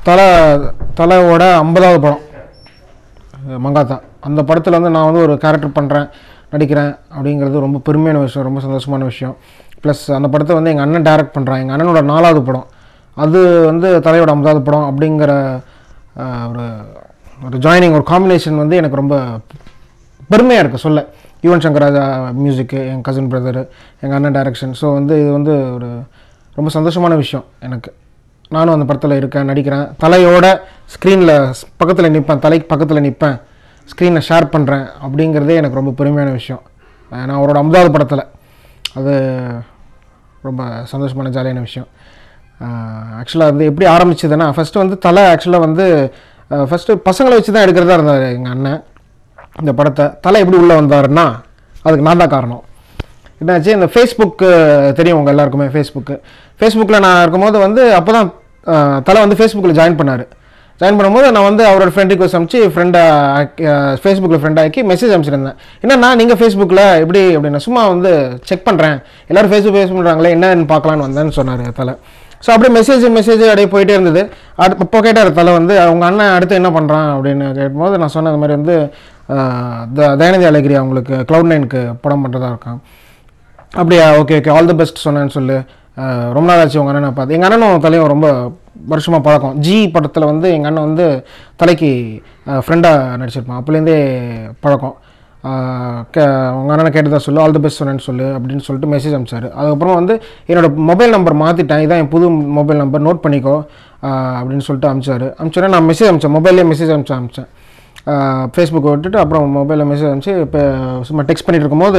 தலை தலையோட ஐம்பதாவது படம் மங்காத்தா அந்த படத்தில் வந்து நான் வந்து ஒரு கேரக்டர் பண்ணுறேன் நடிக்கிறேன் அப்படிங்கிறது ரொம்ப பெருமையான விஷயம் ரொம்ப சந்தோஷமான விஷயம் ப்ளஸ் அந்த படத்தை வந்து எங்கள் அண்ணன் டைரக்ட் பண்ணுறான் எங்கள் அண்ணனோட நாலாவது படம் அது வந்து தலையோட ஐம்பதாவது படம் அப்படிங்கிற ஆஹ், ஒரு ஒரு ஜாயினிங் ஒரு காம்பினேஷன் வந்து எனக்கு ரொம்ப பெருமையாக இருக்குது சொல்ல யுவன் சங்கர் ராஜா மியூசிக்கு என் கசின் பிரதர் எங்கள் அண்ணன் டைரக்ஷன் ஸோ வந்து இது வந்து ஒரு ரொம்ப சந்தோஷமான விஷயம் எனக்கு நானும் அந்த படத்தில் இருக்கேன் நடிக்கிறேன் தலையோட ஸ்க்ரீனில் பக்கத்தில் நிற்பேன் தலைக்கு பக்கத்தில் நிற்பேன் ஸ்க்ரீனை ஷேர் பண்ணுறேன் அப்படிங்கிறதே எனக்கு ரொம்ப பெருமையான விஷயம் அஹ் நான் அவரோட ஐம்பதாவது படத்தில் அது ரொம்ப சந்தோஷமான ஜாலியான விஷயம் ஆக்சுவலாக வந்து எப்படி ஆரம்பிச்சதுன்னா ஃபஸ்ட்டு வந்து தலை ஆக்சுவலாக வந்து ஃபஸ்ட்டு பசங்களை வச்சு தான் எடுக்கிறதா இருந்தார் எங்கள் அண்ணன் இந்த படத்தை தலை எப்படி உள்ளே வந்தாருன்னா அதுக்கு நான் தான் காரணம் என்னாச்சு இந்த ஃபேஸ்புக்கு தெரியும் உங்கள் எல்லாருக்குமே ஃபேஸ்புக்கு ஃபேஸ்புக்கில் நான் இருக்கும்போது வந்து அப்போ தான் தலை வந்து ஃபேஸ்புக்கில் ஜாயின் பண்ணார் ஜாயின் பண்ணும்போது நான் வந்து அவரோட ஃப்ரெண்ட் ரிக்வஸ்ட் அனுப்பிச்சு ஃப்ரெண்டை ஃபேஸ்புக்கில் ஃப்ரெண்ட் ஆக்கி மெசேஜ் அனுப்பிச்சிருந்தேன் என்னன்னா நீங்கள் ஃபேஸ்புக்கில் எப்படி அப்படின்னா சும்மா வந்து செக் பண்ணுறேன் எல்லோரும் ஃபேஸ்புக் ஃபேஸ் பண்ணுறாங்களே என்னன்னு பார்க்கலான்னு வந்தேன்னு சொன்னார் தலை ஸோ அப்படியே மெசேஜ் மெசேஜ் அப்படியே போயிட்டே இருந்தது அடுத்து இப்போ கேட்டார் தலை வந்து அவங்க அண்ணன் அடுத்து என்ன பண்ணுறான் அப்படின்னு கேட்கும்போது நான் சொன்ன இந்த மாதிரி வந்து ஆஹ், த- தயாநிதி அழகிரி அவங்களுக்கு க்ளவுட் நைனுக்கு படம் பண்ணுறதா இருக்கான் அப்படியா okay okay all the best சொன்னேன்னு சொல்லு அஹ் ரொம்ப நாள் ஆச்சு உங்கள் அண்ணனை பார்த்து எங்கள் அண்ணனும் தலையும் ரொம்ப வருஷமாக பழக்கம் ஜி படத்தில் வந்து எங்கள் அண்ணன் வந்து தலைக்கு ஃப்ரெண்டாக நடிச்சிருப்பான் அப்போலேருந்தே பழக்கம் அஹ் கே உங்கள் அண்ணனை கேட்டதா சொல்லு ஆல் தி பெஸ்ட் சொன்னேன்னு சொல்லு அப்படின்னு சொல்லிட்டு மெசேஜ் அனுப்பிச்சாரு அதுக்கப்புறம் வந்து என்னோட மொபைல் நம்பர் மாற்றிட்டேன் இதான் என் புது மொபைல் நம்பர் நோட் பண்ணிக்கோ அஹ் அப்படின்னு சொல்லிட்டு அனுப்பிச்சாரு அனுப்பிச்சோன்னே நான் மெசேஜ் அனுப்பிச்சேன் மொபைல்லே மெசேஜ் அனுப்பிச்சேன் அனுப்பிச்சேன் ஃபேஸ்புக் விட்டுட்டு அப்புறம் மொபைலில் மெசேஜ் அனுப்பிச்சு இப்போ சும்மா டெக்ஸ்ட் பண்ணிட்டு இருக்கும்போது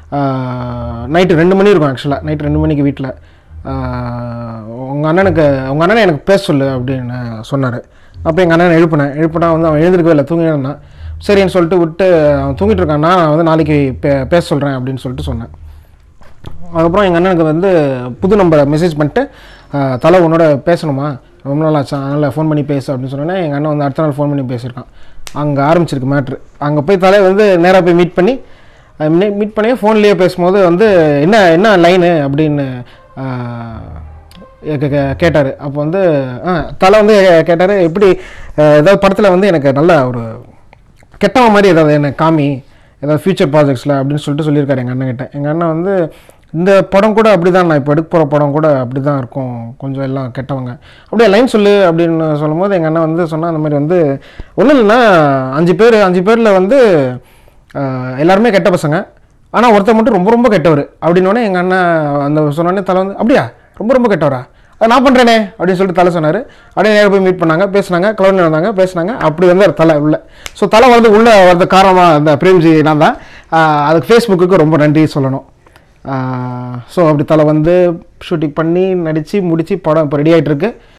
நைட்டு ரெண்டு மணி இருக்கும் ஆக்சுவலாக நைட் ரெண்டு மணிக்கு வீட்டில் உங்கள் அண்ணனுக்கு உங்கள் அண்ணனை எனக்கு பேச சொல்லு அப்படின்னு சொன்னார் அப்போ எங்கள் அண்ணனை எழுப்பினேன் எழுப்பினா வந்து அவன் எழுந்திருக்கவே இல்லை தூங்கினே இருந்தான் சரின்னு சொல்லிட்டு விட்டு அவன் தூங்கிட்டு இருக்கான்னா நான் வந்து நாளைக்கு பே பேச சொல்கிறேன் அப்படின்னு சொல்லிட்டு சொன்னேன் அதுக்கப்புறம் எங்கள் அண்ணனுக்கு வந்து புது நம்பரை மெசேஜ் பண்ணிட்டு ஆஹ், தலை உன்னோட பேசணுமா ரொம்ப நாள் ஆச்சு அதனால் ஃபோன் பண்ணி பேசு அப்படின்னு சொன்னோன்னே எங்கள் அண்ணன் வந்து அடுத்த நாள் ஃபோன் பண்ணி பேசியிருக்கான் அங்கே ஆரம்பிச்சிருக்கு மேட்ரு அங்கே போய் தலை வந்து நேராக போய் மீட் பண்ணி மீட் பண்ணி ஃபோன்லேயே பேசும்போது வந்து என்ன என்ன லைனு அப்படின்னு கேட்டார் அப்போ வந்து ஆ தலை வந்து கேட்டார் எப்படி ஆஹ், ஏதாவது படத்தில் வந்து எனக்கு நல்ல ஒரு கெட்டவன் மாதிரி ஏதாவது எனக்கு காமி ஏதாவது ஃபியூச்சர் ப்ராஜெக்ட்ஸில் அப்படின்னு சொல்லிட்டு சொல்லியிருக்காரு எங்கள் அண்ணன் கிட்ட எங்கள் அண்ணன் வந்து இந்த படம் கூட அப்படி தான் நான் இப்போ எடுக்க போகிற படம் கூட அப்படி தான் இருக்கும் கொஞ்சம் எல்லாம் கெட்டவங்க அப்படியே லைன் சொல்லு அப்படின்னு சொல்லும்போது எங்கள் அண்ணன் வந்து சொன்னால் அந்த மாதிரி வந்து ஒன்றும் இல்லைன்னா அஞ்சு பேர் அஞ்சு பேரில் வந்து ஆஹ், எல்லாருமே கெட்ட பசங்க ஆனால் ஒருத்தர் மட்டும் ரொம்ப ரொம்ப கெட்டவர் அப்படின்னோடனே எங்கள் அண்ணன் அந்த சொன்னோடனே தலை வந்து அப்படியா ரொம்ப ரொம்ப கெட்டவரா அதை நான் பண்ணுறேனே அப்படின்னு சொல்லிட்டு தலை சொன்னார் அப்படியே நேரா போய் மீட் பண்ணாங்க பேசுனாங்க கிளவுன் வந்தாங்க பேசுனாங்க அப்படி வந்து தலை உள்ள ஸோ தலை வந்து உள்ளே வரது காரணமாக அந்த பிரேம்ஜி நான் தான் ஆஹ் அதுக்கு ஃபேஸ்புக்குக்கு ரொம்ப நன்றி சொல்லணும் ஸோ அப்படி தலை வந்து ஷூட்டிங் பண்ணி நடித்து முடித்து படம் இப்போ ரெடி ஆகிட்டு இருக்கு